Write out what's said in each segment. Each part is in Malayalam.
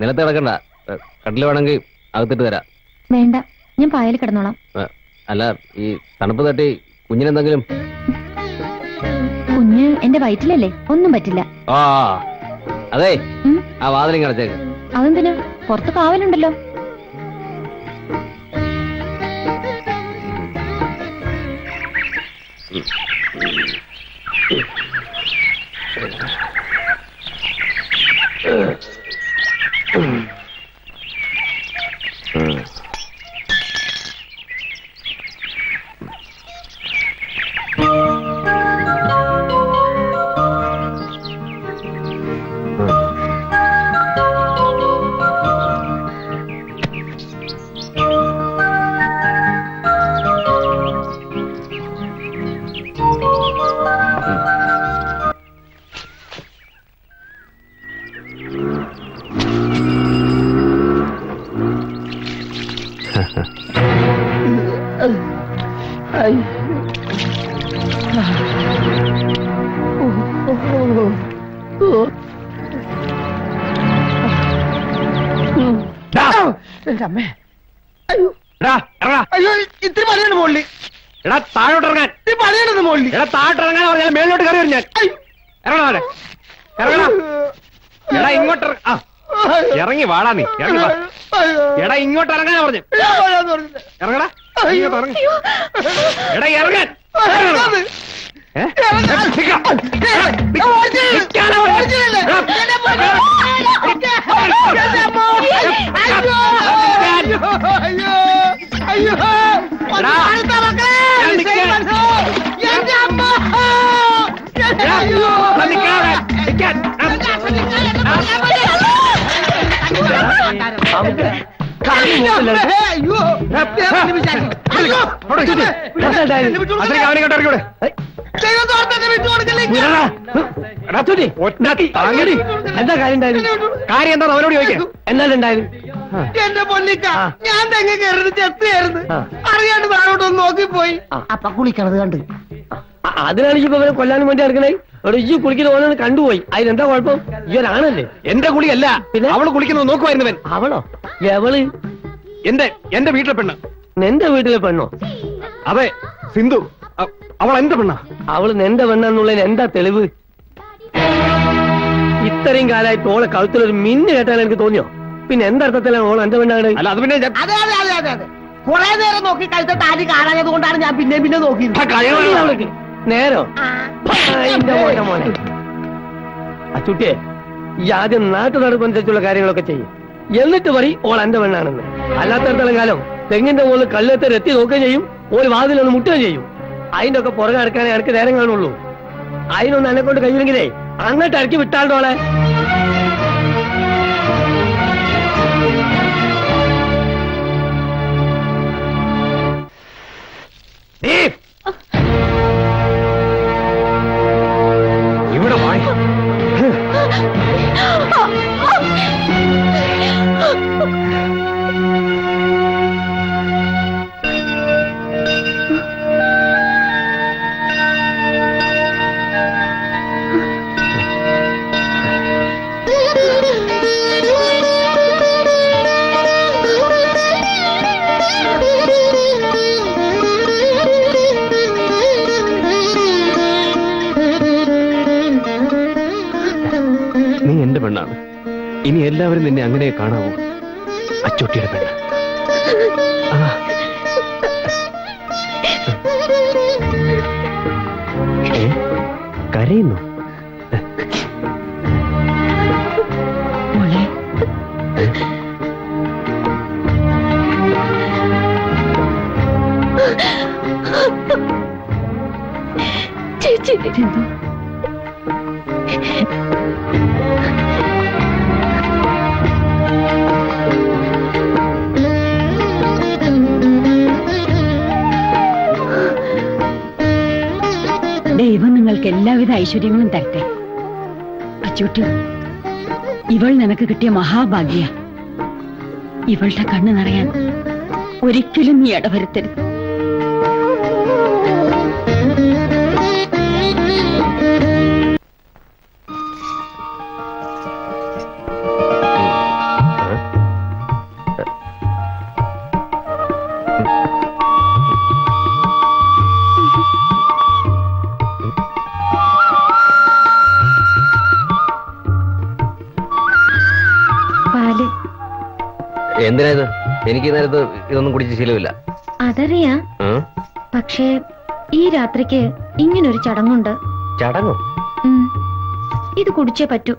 നിലത്ത് കിടക്കണ്ട ഏ, കട്ടില് വേണമെങ്കിൽ അകത്തിട്ട് തരാം വേണ്ട ഞാൻ പായൽ കിടന്നോളാം ഏ, അല്ല ഈ തണുപ്പ് തട്ടി കുഞ്ഞിനെന്തെങ്കിലും കുഞ്ഞ് എന്റെ വയറ്റിലല്ലേ ഒന്നും പറ്റില്ല ആ അതെ ഉം, ആ വാതിലിങ് അടച്ചേക്ക് അതെന്തിനാ പുറത്ത് കാവലുണ്ടല്ലോ എന്റെ അമ്മേ എടാ, ഇറങ്ങാ. അയ്യോ ഇത്തിരി പണിയുണ്ട് മുകളിൽ എടാ താഴോട്ട് ഇറങ്ങാൻ ഇത്തിരി പണിയുണ്ട് മുകളിൽ എടാ താഴോട്ട് ഇറങ്ങാൻ പറഞ്ഞാൽ മേലോട്ട് കയറി വരും ഞാൻ ഇറങ്ങണ അവനെ ഇറങ്ങണ എടാ ഇങ്ങോട്ട് ഇറ- ആ, ഇറങ്ങി വാടാ നീ ഇറങ്ങി വാ എടാ ഇങ്ങോട്ട് ഇറങ്ങാനാ പറഞ്ഞു ഇറങ്ങടാ ഇങ്ങോട്ട് ഇറങ്ങി എടാ ഇറങ്ങാൻ ഇറങ്ങ്. ഏ? നിക്ക. എടാ, നിക്ക. നിക്കാനാ പറഞ്ഞത്. എടാ, എടാ, നിക്കാതെ. നിക്കാൻ. അവിടെ ചുറ്റി. അതിലേക്ക് അവനെ ഇങ്ങോട്ട് ഇറക്കി വിട്. വിടടാ. എടാ, ചുറ്റി. ഒറ്റ താങ്ങടി. എന്താ കാര്യം ഉണ്ടായിരുന്നു കാര്യം എന്താ അവനോട് ചോദിക്കാം എന്നാലും ഉണ്ടായിരുന്നു എന്റെ പൊന്നിക്ക ആ. ഞാൻ തെങ്ങ് കയറുന്നത് ചെത്തുകയായിരുന്നു ആ. അറിയാണ്ട് താഴോട്ടൊന്ന് നോക്കിപ്പോയി അപ്പ കുളിക്കണത് കണ്ട് അ- അതിനാണ് ഇപ്പൊ ഇവരെ കൊല്ലാനും വേണ്ടി നടക്കണേ ഇവിടെ ഈ കുളിക്കുന്ന ഓരോന്ന് കണ്ടുപോയി അതിനെന്താ കുഴപ്പം ഇവരാണല്ലേ എന്റെ കുളിയല്ല പിന്നെ? അവള് കുളിക്കുന്നത് നോക്കുമായിരുന്നവൻ അവളോ എവള് എന്റെ എന്റെ വീട്ടിലെ പെണ്ണ് നിന്റെ വീട്ടിലെ പെണ്ണോ അതെ സിന്ധു അ- അവൾ എന്റെ പെണ്ണ അവള് നിന്റെ പെണ്ണെന്നുള്ളതിന് എന്താ തെളിവ് ഇത്രയും കാലമായിട്ട് ഓളെ കഴുത്തിലൊരു മിന്ന് കേട്ടാൽ എനിക്ക് തോന്നിയോ പിന്നെ എന്തർത്ഥത്തിലാണ് ഓൾ എന്റെ പെണ്ണാണ് അല്ല അത് പിന്നെ ഞാൻ- അതെ അതെ അതെ അതെ അതെ കുറെ നേരം നോക്കി കഴുത്ത താരി കാണാഞ്ഞത് കൊണ്ടാണ് ഞാൻ പിന്നെ പിന്നെ നോക്കിയത് ആ കഴിവുള്ള അവൾക്ക് നേരോ അതിന്റെ മോനെ മോനെ അച്ചുട്ടിയെ ഈ ആദ്യം നാട്ടു നടപ്പനുസരിച്ചുള്ള കാര്യങ്ങളൊക്കെ ചെയ്യും എന്നിട്ട് പറയും ഓൾ എന്റെ പെണ്ണാണെന്ന് അല്ലാത്തടത്തോളം കാലം തെങ്ങിന്റെ മുകളിൽ കല്ലെത്തി എത്തി നോക്കുകയും ചെയ്യും ഒരു വാതിലൊന്ന് മുട്ടുകയും ചെയ്യും അതിന്റെ ഒക്കെ പുറകെ അടക്കാനേ എനിക്ക് നേരം കാണുള്ളൂ അതിനൊന്നും എന്നെ കൊണ്ട് കഴിയില്ലെങ്കിലേ അങ്ങോട്ട് ഇറക്കി വിട്ടാളോളെ നീ ഇവിടെ വാ. നീ എന്റെ പെണ്ണാണ് ഇനി എല്ലാവരും നിന്നെ അങ്ങനെ കാണാവൂ അച്ചോട്ടിയുടെ പെണ്ണ് ആ. ഏ? കരയുന്നു മോളെ ചേച്ചി സിന്ധു ദൈവം നിങ്ങൾക്ക് എല്ലാവിധ ഐശ്വര്യങ്ങളും തരട്ടെ അച്ചൂട്ടി ഇവൾ നിനക്ക് കിട്ടിയ മഹാഭാഗ്യ ഇവളുടെ കണ്ണ് നിറയാൻ ഒരിക്കലും നീ ഇടവരുത്തരുത് എന്തിനാ ഇത് എനിക്ക് ഈ നേരത്ത് ഇതൊന്നും കുടിച്ച് ശീലമില്ല അതറിയാം ഉം? പക്ഷേ ഈ രാത്രിക്ക് ഇങ്ങനൊരു ചടങ്ങുണ്ട് ചടങ്ങോ ഉം. ഇത് കുടിച്ചേ പറ്റൂ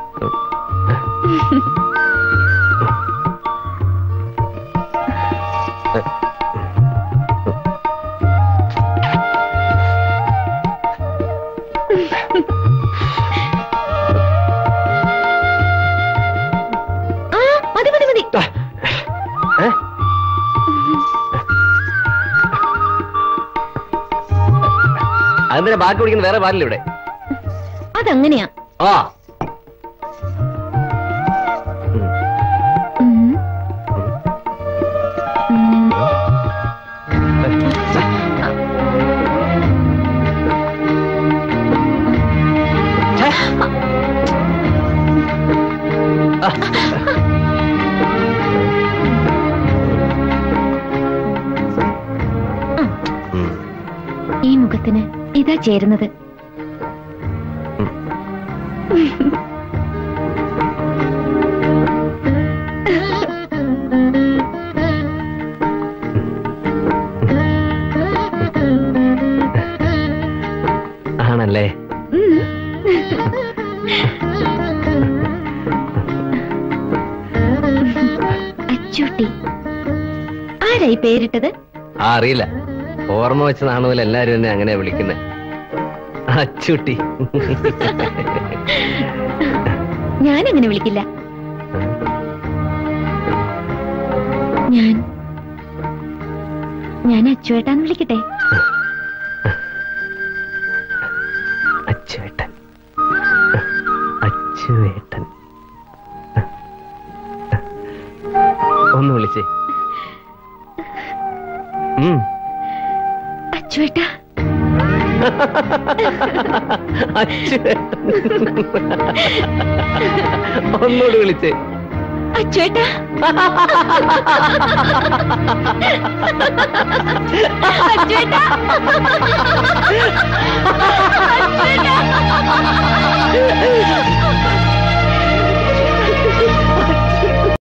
ആ മതി മതി മതി ഏ? അതെന്തിനാ ബാക്കി കുടിക്കുന്ന വേറെ പാലില്ല ഇവിടെ അതങ്ങനെയാ ആ ഉം. ഉം. ഉം. ഈ മുഖത്തിന് ഇതാ ചേരുന്നത് ആണല്ലേ അച്ചൂട്ടി ആരായി പേരിട്ടത് ആ അറിയില്ല ഓർമ്മ വെച്ചതാണ് പോലെ എല്ലാരും എന്നെ അങ്ങനെ വിളിക്കുന്നത് അച്ചുട്ടി ഞാൻ അങ്ങനെ വിളിക്കില്ല ഞാൻ ഞാൻ അച്ചുവേട്ടാന്ന് വിളിക്കട്ടെ അച്ചുവേട്ടൻ അച്ചുവേട്ടൻ ഒന്ന് വിളിച്ചേ ഉം. അച്ചുവേട്ടാ അച്ചുവേട്ടൻ ഒന്നുകൂടി വിളിച്ചേ അച്ചുവേട്ടാ അച്ചുവേട്ടാ